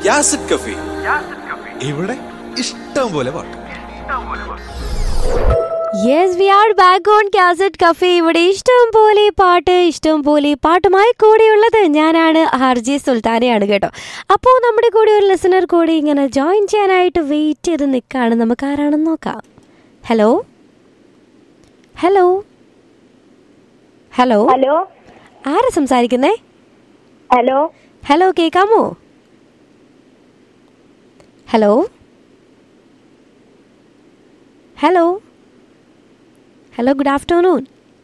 യാസിഡ് കഫി ഇവിടെ ഇഷ്ടം പോലെ പാട്ട് yes we are back on cassette cafe ഇവിടെ ഇഷ്ടം പോലെ പാട്ട് ഇഷ്ടം പോലെ പാട്ടുമായി കൂടെയുള്ളത് ഞാനാണ് ഹർജി സുൽത്താനയാണ് കേട്ടോ അപ്പോൾ നമ്മുടെ കൂടെ ഒരു ലിസണർ കൂടി ഇങ്ങനെ ജോയിൻ ചെയ്യാനായിട്ട് വെയിറ്റ് ചെയ്ത് നിൽക്കുകയാണ് നമുക്ക് ആരാണെന്ന് നോക്കാം ഹലോ ഹലോ ഹലോ ഹലോ ആരാ സംസാരിക്കുന്നേ ഹലോ ഹലോ കേൾക്കാമോ hello hello hello good afternoon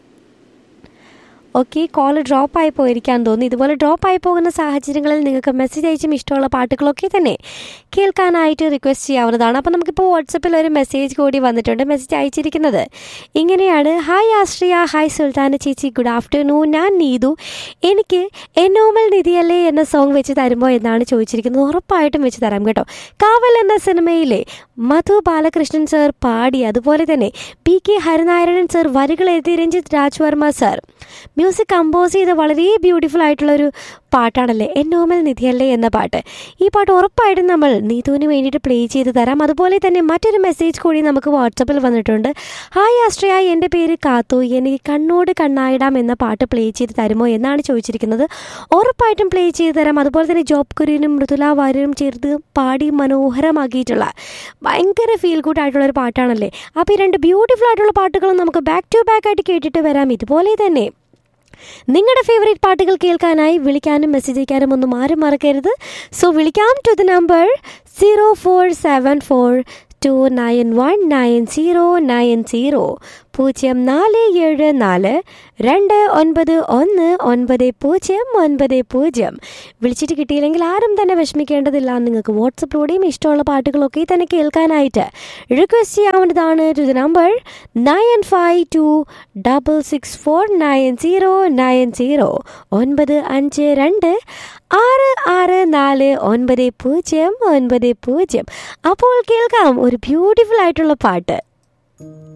okay call drop ആയി പോയിരിക്കാൻ തോന്നുന്നു ഇതുപോലെ ഡ്രോപ്പ് ആയി പോകുന്ന സാഹചര്യങ്ങളിൽ നിങ്ങൾക്ക് മെസ്സേജ് അയച്ചും ഇഷ്ടമുള്ള പാട്ടുകളൊക്കെ തന്നെ കേൾക്കാനായിട്ട് റിക്വസ്റ്റ് ചെയ്യാവുന്നതാണ് അപ്പോൾ നമുക്കിപ്പോൾ വാട്സപ്പിൽ ഒരു മെസ്സേജ് കൂടി വന്നിട്ടുണ്ട് മെസ്സേജ് അയച്ചിരിക്കുന്നത് ഇങ്ങനെയാണ് ഹായ് ആശ്രിയ ഹായ് സുൽത്താന ചേച്ചി ഗുഡ് ആഫ്റ്റർനൂൺ ഞാൻ നീതു എനിക്ക് എന്നോമൽ നിധിയല്ലേ എന്ന സോങ് വെച്ച് തരുമോ എന്നാണ് ചോദിച്ചിരിക്കുന്നത് ഉറപ്പായിട്ടും വെച്ച് തരാം കേട്ടോ കാവൽ എന്ന സിനിമയിലെ മധു ബാലകൃഷ്ണൻ സർ പാടി അതുപോലെ തന്നെ പി കെ ഹരിനാരായണൻ സർ വരികൾ എഴുതി Ranjith Rajvarma sir music compose ചെയ്ത വളരെ ബ്യൂട്ടിഫുൾ ആയിട്ടുള്ള ഒരു പാട്ടാണല്ലേ എന്നോമൽ നിധിയല്ലേ എന്ന പാട്ട് ഈ പാട്ട് ഉറപ്പായിട്ടും നമ്മൾ നീതുവിന് വേണ്ടിയിട്ട് പ്ലേ ചെയ്ത് തരാം അതുപോലെ തന്നെ മറ്റൊരു മെസ്സേജ് കൂടി നമുക്ക് വാട്സപ്പിൽ വന്നിട്ടുണ്ട് ഹായ് ആശ്രയ എൻ്റെ പേര് കാത്തു എനിക്ക് കണ്ണോട് കണ്ണായിടാം എന്ന പാട്ട് പ്ലേ ചെയ്ത് തരുമോ എന്നാണ് ചോദിച്ചിരിക്കുന്നത് ഉറപ്പായിട്ടും പ്ലേ ചെയ്ത് തരാം അതുപോലെ തന്നെ ജോബ് കുര്യനും മൃദുല വാര്യരും ചേർത്ത് പാടി മനോഹരമാക്കിയിട്ടുള്ള ഭയങ്കര ഫീൽ ഗുഡ് ആയിട്ടുള്ള ഒരു പാട്ടാണല്ലേ അപ്പോൾ ഈ രണ്ട് ബ്യൂട്ടിഫുൾ ആയിട്ടുള്ള പാട്ടുകളും നമുക്ക് ബാക്ക് ടു ബാക്ക് ആയിട്ട് കേട്ടിട്ട് വരാം ഇതുപോലെ തന്നെ നിങ്ങളുടെ ഫേവറേറ്റ് പാട്ടുകൾ കേൾക്കാനായി വിളിക്കാനും മെസ്സേജ് അയക്കാനും ഒന്നും ആരും മറക്കരുത് സോ വിളിക്കാം to the number zero four seven four two nine one nine zero nine zero പൂജ്യം നാല് ഏഴ് നാല് രണ്ട് ഒൻപത് ഒന്ന് ഒൻപത് പൂജ്യം ഒൻപത് പൂജ്യം വിളിച്ചിട്ട് കിട്ടിയില്ലെങ്കിൽ ആരും തന്നെ വിഷമിക്കേണ്ടതില്ല നിങ്ങൾക്ക് വാട്സപ്പിലൂടെയും ഇഷ്ടമുള്ള പാട്ടുകളൊക്കെ തന്നെ കേൾക്കാനായിട്ട് റിക്വസ്റ്റ് ചെയ്യാവുന്നതാണ് to the number nine five two double six four nine zero nine zero ഒൻപത് അഞ്ച് രണ്ട് ആറ് ആറ് നാല് ഒൻപത് പൂജ്യം ഒൻപത് പൂജ്യം അപ്പോൾ കേൾക്കാം ഒരു ബ്യൂട്ടിഫുൾ ആയിട്ടുള്ള പാട്ട്